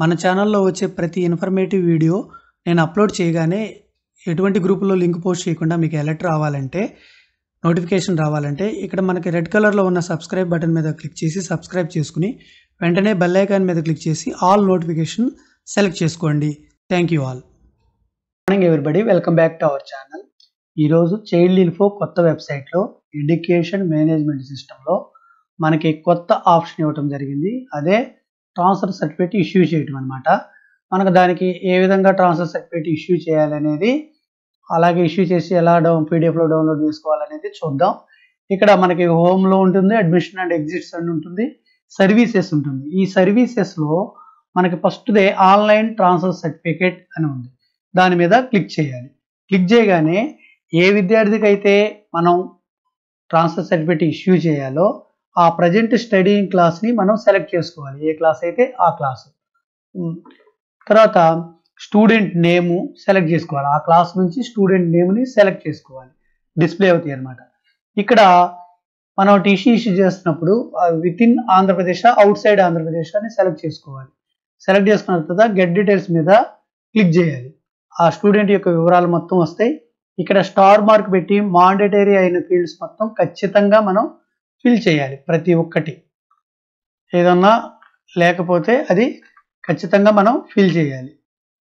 మన ఛానల్లో వచ్చే ప్రతి ఇన్ఫర్మేటివ్ వీడియో నేను అప్లోడ్ చేయగానే ఎటువంటి గ్రూపులో లింక్ పోస్ట్ చేయకుండా మీకు అలర్ట్ రావాలంటే నోటిఫికేషన్ రావాలంటే ఇక్కడ మనకి రెడ్ కలర్లో ఉన్న సబ్స్క్రైబ్ బటన్ మీద క్లిక్ చేసి సబ్స్క్రైబ్ చేసుకుని వెంటనే బెల్ ఐకాన్ మీద క్లిక్ చేసి ఆల్ నోటిఫికేషన్ సెలెక్ట్ చేసుకోండి thank you all morning everybody welcome back to our channel ఈరోజు చైల్డ్ ఇన్ఫో కొత్త వెబ్సైట్లో ఎడ్యుకేషన్ మేనేజ్మెంట్ సిస్టంలో మనకి కొత్త ఆప్షన్ ఇవ్వటం జరిగింది అదే ట్రాన్స్ఫర్ సర్టిఫికేట్ ఇష్యూ చేయటం అనమాట మనకు దానికి ఏ విధంగా ట్రాన్స్ఫర్ సర్టిఫికేట్ ఇష్యూ చేయాలనేది అలాగే ఇష్యూ చేసి ఎలా డౌన్ పీడిఎఫ్లో డౌన్లోడ్ చేసుకోవాలనేది చూద్దాం ఇక్కడ మనకి హోమ్లో ఉంటుంది అడ్మిషన్ అండ్ ఎగ్జిట్స్ అని ఉంటుంది సర్వీసెస్ ఉంటుంది ఈ సర్వీసెస్లో మనకి ఫస్ట్దే ఆన్లైన్ ట్రాన్స్ఫర్ సర్టిఫికేట్ అని ఉంది దాని మీద క్లిక్ చేయాలి క్లిక్ చేయగానే ఏ విద్యార్థికి అయితే మనం ట్రాన్స్ఫర్ సర్టిఫికేట్ ఇష్యూ చేయాలో ఆ ప్రజెంట్ స్టడీయింగ్ క్లాస్ని మనం సెలెక్ట్ చేసుకోవాలి ఏ క్లాస్ అయితే ఆ క్లాస్ తర్వాత స్టూడెంట్ నేము సెలెక్ట్ చేసుకోవాలి ఆ క్లాస్ నుంచి స్టూడెంట్ నేమ్ని సెలెక్ట్ చేసుకోవాలి డిస్ప్లే అవుతాయి అనమాట ఇక్కడ మనం టీసీ ఇష్యూ చేస్తున్నప్పుడు within Andhra Pradesh outside Andhra Pradesh అని సెలెక్ట్ చేసుకోవాలి సెలెక్ట్ చేసుకున్న తర్వాత గెట్ డీటెయిల్స్ మీద క్లిక్ చేయాలి ఆ స్టూడెంట్ యొక్క వివరాలు మొత్తం వస్తాయి ఇక్కడ స్టార్ మార్క్ పెట్టి మాండేటరీ అయిన ఫీల్డ్స్ మొత్తం ఖచ్చితంగా మనం ఫిల్ చేయాలి ప్రతి ఒక్కటి ఏదన్నా లేకపోతే అది ఖచ్చితంగా మనం ఫిల్ చేయాలి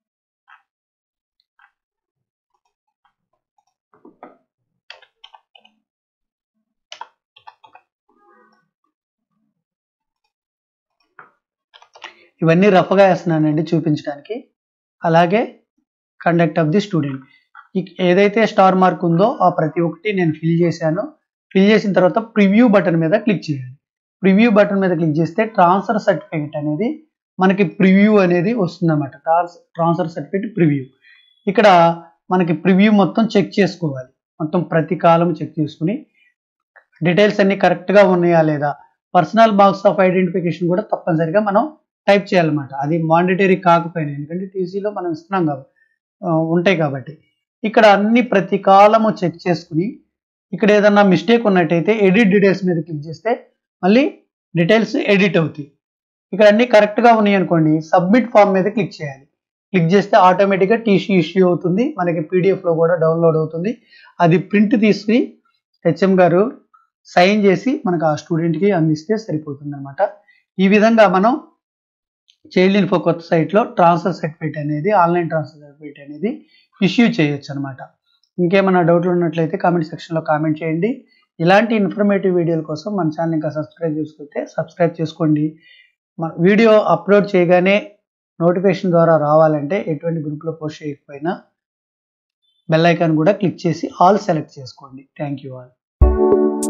ఇవన్నీ రఫ్గా వేస్తున్నానండి చూపించడానికి అలాగే కండక్ట్ ఆఫ్ ది స్టూడెంట్ ఏదైతే స్టార్ మార్క్ ఉందో ఆ ప్రతి ఒక్కటి నేను ఫిల్ చేశాను ఫిల్ చేసిన తర్వాత ప్రివ్యూ బటన్ మీద క్లిక్ చేయాలి ప్రివ్యూ బటన్ మీద క్లిక్ చేస్తే ట్రాన్స్ఫర్ సర్టిఫికేట్ అనేది మనకి ప్రివ్యూ అనేది వస్తుందన్నమాట ట్రాన్స్ ట్రాన్స్ఫర్ సర్టిఫికేట్ ప్రివ్యూ ఇక్కడ మనకి ప్రివ్యూ మొత్తం చెక్ చేసుకోవాలి మొత్తం ప్రతి కాలం చెక్ చేసుకుని డీటెయిల్స్ అన్ని కరెక్ట్గా ఉన్నాయా లేదా పర్సనల్ బాక్స్ ఆఫ్ ఐడెంటిఫికేషన్ కూడా తప్పనిసరిగా మనం టైప్ చేయాలన్నమాట అది మాండిటరీ కాకపోయినా ఎందుకంటే టీసీలో మనం ఇస్తున్నాం కాబట్టి ఉంటాయి కాబట్టి ఇక్కడ అన్ని ప్రతి కాలము చెక్ చేసుకుని ఇక్కడ ఏదన్నా మిస్టేక్ ఉన్నట్టయితే ఎడిట్ డీటెయిల్స్ మీద క్లిక్ చేస్తే మళ్ళీ డీటెయిల్స్ ఎడిట్ అవుతాయి ఇక్కడ అన్ని కరెక్ట్గా ఉన్నాయి అనుకోండి సబ్మిట్ ఫామ్ మీద క్లిక్ చేయాలి క్లిక్ చేస్తే ఆటోమేటిక్గా టీసీ ఇష్యూ అవుతుంది మనకి పీడిఎఫ్లో కూడా డౌన్లోడ్ అవుతుంది అది ప్రింట్ తీసుకుని హెచ్ఎం గారు సైన్ చేసి మనకు ఆ స్టూడెంట్కి అందిస్తే సరిపోతుంది అనమాట ఈ విధంగా మనం చైల్డ్ ఇన్ఫో కొత్త సైట్లో ట్రాన్స్ఫర్ సర్టిఫికేట్ అనేది ఆన్లైన్ ట్రాన్స్ఫర్ సర్టిఫికేట్ అనేది ఇష్యూ చేయొచ్చు అనమాట ఇంకేమైనా డౌట్లు ఉన్నట్లయితే కామెంట్ సెక్షన్లో కామెంట్ చేయండి ఇలాంటి ఇన్ఫర్మేటివ్ వీడియోల కోసం మన ఛానల్ ఇంకా సబ్స్క్రైబ్ చేసుకుంటే సబ్స్క్రైబ్ చేసుకోండి మన వీడియో అప్లోడ్ చేయగానే నోటిఫికేషన్ ద్వారా రావాలంటే ఎటువంటి గ్రూప్లో పోస్ట్ చేయకపోయినా బెల్ ఐకాన్ కూడా క్లిక్ చేసి ఆల్ సెలెక్ట్ చేసుకోండి థ్యాంక్ యూ ఆల్